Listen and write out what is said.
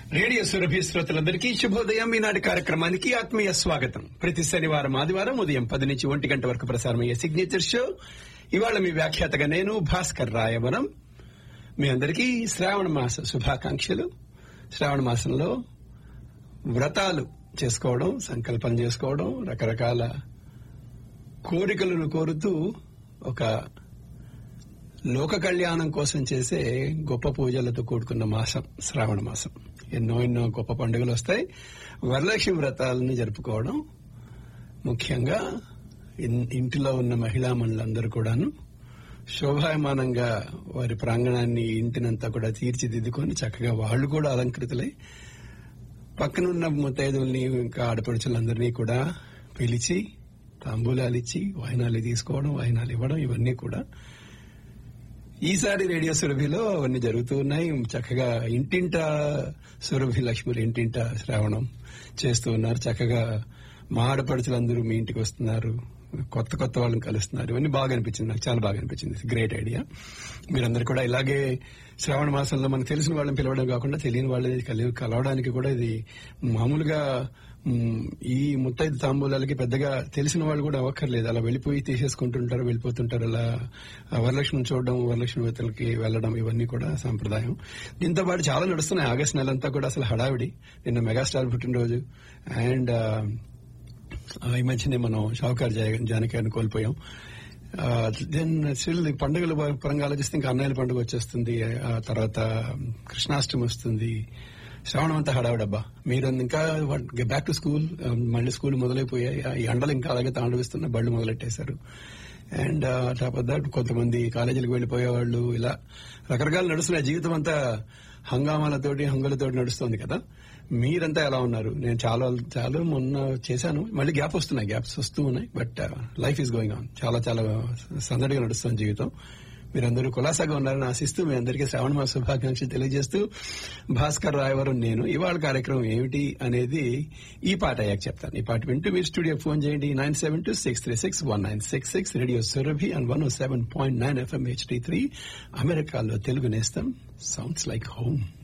radio Surabhi శ్రోతలందరికీ శుభోదయం ఈనాటి కార్యక్రమానికి ఆత్మీయ స్వాగతం ప్రతి శనివారం ఆదివారం ఉదయం పది నుంచి ఒంటి గంట వరకు ప్రసారమయ్యే సిగ్నేచర్ షో ఇవాళ మీ వ్యాఖ్యాతగా నేను భాస్కర్ రాయవరం మీ అందరికీ శ్రావణ మాస శుభాకాంక్షలు శ్రావణ మాసంలో వ్రతాలు చేసుకోవడం సంకల్పం చేసుకోవడం రకరకాల కోరికలను కోరుతూ ఒక లోక కళ్యాణం కోసం చేసే గొప్ప పూజలతో కూడుకున్న మాసం శ్రావణ మాసం ఎన్నో ఎన్నో గొప్ప పండుగలు వస్తాయి వరలక్ష్మి వ్రతాలను జరుపుకోవడం ముఖ్యంగా ఇన్- ఇంటిలో ఉన్న మహిళా మనులందరూ కూడాను శోభాయమానంగా వారి ప్రాంగణాన్ని ఇంటినంతా కూడా తీర్చిదిద్దుకొని చక్కగా వాళ్ళు కూడా అలంకృతులై పక్కనున్న ముత్తైదుల్ని ఇంకా ఆడపడుచులందరినీ కూడా పిలిచి తాంబూలాలు ఇచ్చి వాయినాలు తీసుకోవడం వాయినాలు ఇవ్వడం ఇవన్నీ కూడా ఈసారి రేడియో సురభిలో అవన్నీ జరుగుతూ ఉన్నాయి చక్కగా ఇంటింట సురభి లక్ష్ములు ఇంటింట శ్రావణం చేస్తూ ఉన్నారు చక్కగా మా ఆడపడుచులందరూ మీ ఇంటికి వస్తున్నారు కొత్త కొత్త వాళ్ళని కలుస్తున్నారు ఇవన్నీ బాగా అనిపించింది నాకు చాలా బాగా అనిపించింది గ్రేట్ ఐడియా మీరందరూ కూడా ఇలాగే శ్రావణ మాసంలో మనకు తెలిసిన వాళ్ళని పిలవడం కాకుండా తెలియని వాళ్ళని కలి- కలవడానికి కూడా ఇది మామూలుగా మ్, ఈ ముత్తైదు తాంబూలాలకి పెద్దగా తెలిసిన వాళ్ళు కూడా అవ్వక్కర్లేదు అలా వెళ్ళిపోయి తీసేసుకుంటుంటారు వెళ్ళిపోతుంటారు అలా ఆ వరలక్ష్మి చూడడం వరలక్ష్మి వ్రతులకి వెళ్ళడం ఇవన్నీ కూడా సాంప్రదాయం దీంతో పాటు చాలా నడుస్తున్నాయి ఆగస్ట్ నెలంతా కూడా అసలు హడావిడి నిన్న మెగాస్టార్ పుట్టినరోజు అండ్ ఈ మధ్యనే మనం షావుకార్ జానకాన్ని కోల్పోయాం దెన్ స్టిల్ పండుగల పరంగా ఆలోచిస్తే ఇంకా అన్నయ్యల పండుగ వచ్చేస్తుంది ఆ తర్వాత కృష్ణాష్టమి వస్తుంది శ్రావణం అంతా హడావిడబ్బా మీరు ఇంకా బ్యాక్ టు స్కూల్ మళ్ళీ స్కూల్ మొదలైపోయాయి ఆ ఈ ఎండలు ఇంకా అలాగే తాండవిస్తున్న బళ్ళు మొదలెట్టేశారు అండ్ టాప్ ఆఫ్ దట్ కొంతమంది కాలేజీలకు వెళ్లిపోయే వాళ్ళు ఇలా రకరకాలు నడుస్తున్నాయి జీవితం అంతా హంగామాలతోటి హంగులతోటి నడుస్తుంది కదా మీరంతా ఎలా ఉన్నారు నేను చాలా చాలా మొన్న చేశాను మళ్ళీ గ్యాప్ వస్తున్నాయి గ్యాప్స్ వస్తూ ఉన్నాయి but life is going on చాలా చాలా సందడిగా నడుస్తుంది జీవితం మీరందరూ కులాసాగా ఉన్నారని ఆశిస్తూ మీ అందరికీ శ్రావణ మాస శుభాకాంక్షలు తెలియజేస్తూ భాస్కర్ రాయవరం నేను ఇవాళ కార్యక్రమం ఏమిటి అనేది ఈ పాట అయ్యాక చెప్తాను ఈ పాట వింటూ మీరు స్టూడియో ఫోన్ చేయండి nine seven two six three six one nine six six radio Surabhi and one seven point nine FM HD three అమెరికాలో తెలుగు నేస్తం సౌండ్స్ లైక్ హోమ్